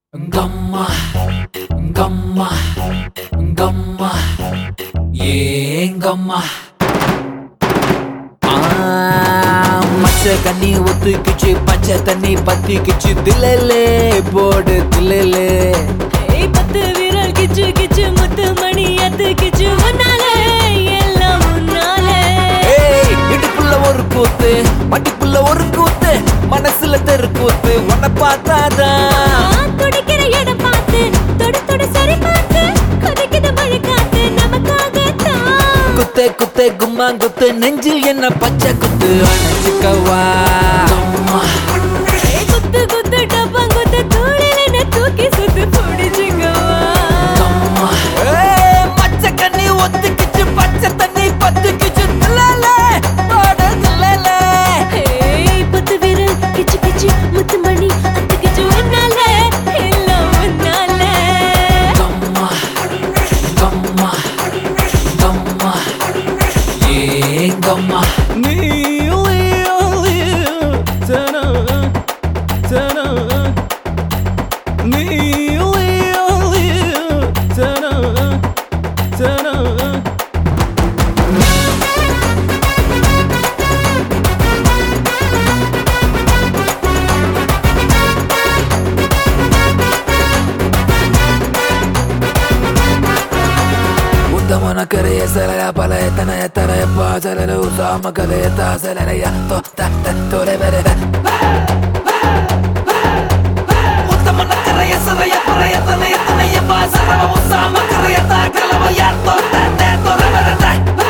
கம்மா கம்மா கம்மா ஏங்கம்மா மச்ச கண்ணி ஒத்துக்கிச்சு பச்சை தண்ணி பத்திக்கிச்சு தில்லலே போடு தில்லலே ஏய் பத்து விரல் கிச்சு கிச்சு முத்து மணி அத்து கிச்சு முன்னாலே எல்லாம் முன்னாலே ஏய் இடுப்புள்ள ஒரு கூத்து மட்டிப்புள்ள ஒரு கூத்து மனசுல தெரு கூத்து உன்னை பார்த்தாதான் நான் துடிக்கிற இடம் பார்த்து தொடு தொடு சரி பார்த்து கொதிக்குது மழை காத்து நமக்காகத்தான் குத்தே குத்தே கும்மா குத்து நெஞ்சில் என்ன பச்சை குத்து அணைச்சுக்கவா ஏய் குத்து குத்து டப்பம் குத்து தூளில் என்ன தூக்கி சுத்து பிடிச்சுக்கவா ஏய், மச்ச கண்ணி ஒத்துக்கிச்சு பச்சை தண்ணி பத்துக்கிச்சு தில்லலே, போடு தில்லலே. ஏய் பத்து விரல் கிச்சு கிச்சு முத்து மணி அத்து கிச்சு முன்னாலே எல்லாம் முன்னாலே கம்மா, கம்மா, கம்மா, ஏங்கம்மா. உத்தமன கரைய சலைய பழைய தனைய தரைய பாசல உசாம கதைய தாசலைய தொலை வெறுத உத்தமன கரைய சலைய பழைய தனைய தனைய பாசல உசாம கதைய தாக்கலவைய தொலை வெறுத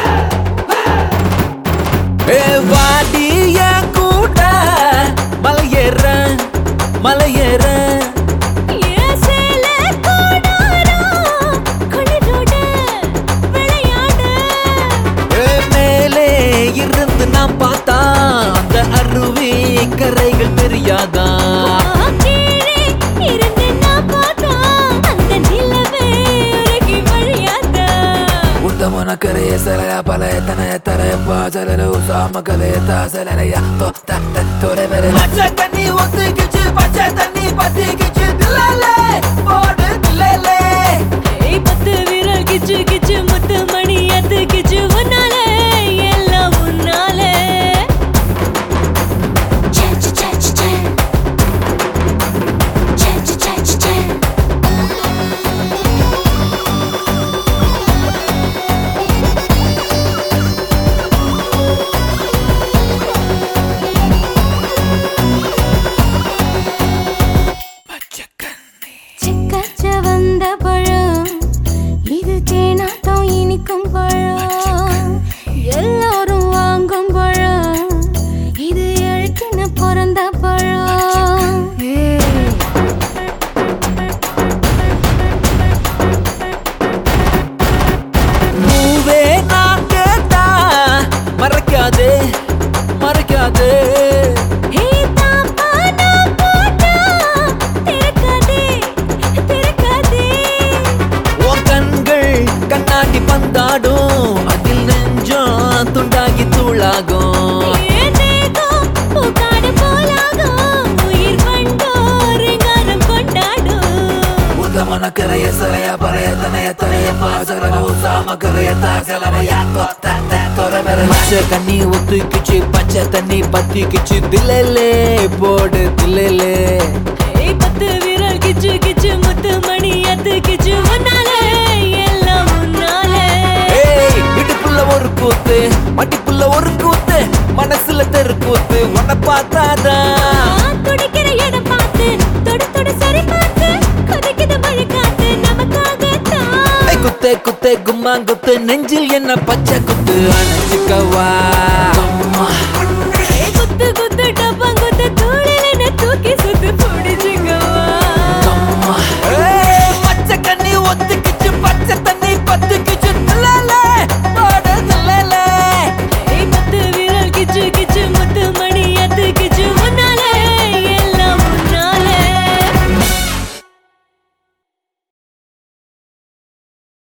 ஏ வாடிய கூட மலையேற மலையேற ஏன் சேலை கூடாரோ குளிரோட விளையாடு ஏ மேலே இருந்து நாம் பார்த்தா அந்த அருவி கரைகள் தெரியாதான் கீழே இருந்து நான் பார்த்தா அந்த நிலவே உருகி வழியாதா உத்தமன கரைய சலைய பழைய தனைய தரைய பாசல உசாம கதைய தாசலைய தொலை வெறுத பச்சை தண்ணி ஒத்துக்கிச்சு பச்சை தண்ணி பத்திக்கிச்சு தில்லலே போடு தில்லலே ஏய் பத்து விரல் கிச்சு கிச்சு முத்து மணி அத்து கிச்சு முன்னாலே எல்லாம் முன்னாலே சிக்கச்ச வந்த பழம் இது தேனாட்டம் இனிக்கும் பழம் எல்லாரும் வாங்கும் பழம் இது எழுக்கின பிறந்த பழம் பூவே நான் கேட்டா மறைக்காதே மறைக்காதே ஹே தாப்பா நான் போட்டா திறக்காதே திறக்காதே உன் கண்கள் கண்ணாடி பந்தாடும் அதில் நெஞ்சம் துண்டாகி தூளாகும் ஏ தேகம் பூக்காடு போலாகும் உயிர் வண்டோர் எங்காரம் கொண்டாடும் உத்தமன கரைய சரைய பறைய தனைய தரைய பாசல உசாம கரைய தாசலைய பச்சை தண்ணி ஒத்துக்கிச்சு பச்சை தண்ணி பத்திக்கிச்சு தில்லலே போடு தில்லலே ஏய் பத்து விரல் கிச்சு கிச்சு முத்து மணி அத்து கிச்சு முன்னாலே எல்லாம் முன்னாலே ஏய் இடுப்புள்ள ஒரு கூத்து மட்டிப்புள்ள ஒரு கூத்து மனசுல தெரு கூத்து உன்னை பார்த்தாதான் நான் துடிக்கிற இடம் பார்த்து தொடு தொடு சரி பார்த்து கொதிக்குது மழை காத்து நமக்காகத்தான் ஏய், குத்தே குத்தே கும்மா குத்து நெஞ்சில் என்ன பச்சை குத்து அணைச்சுக்கவா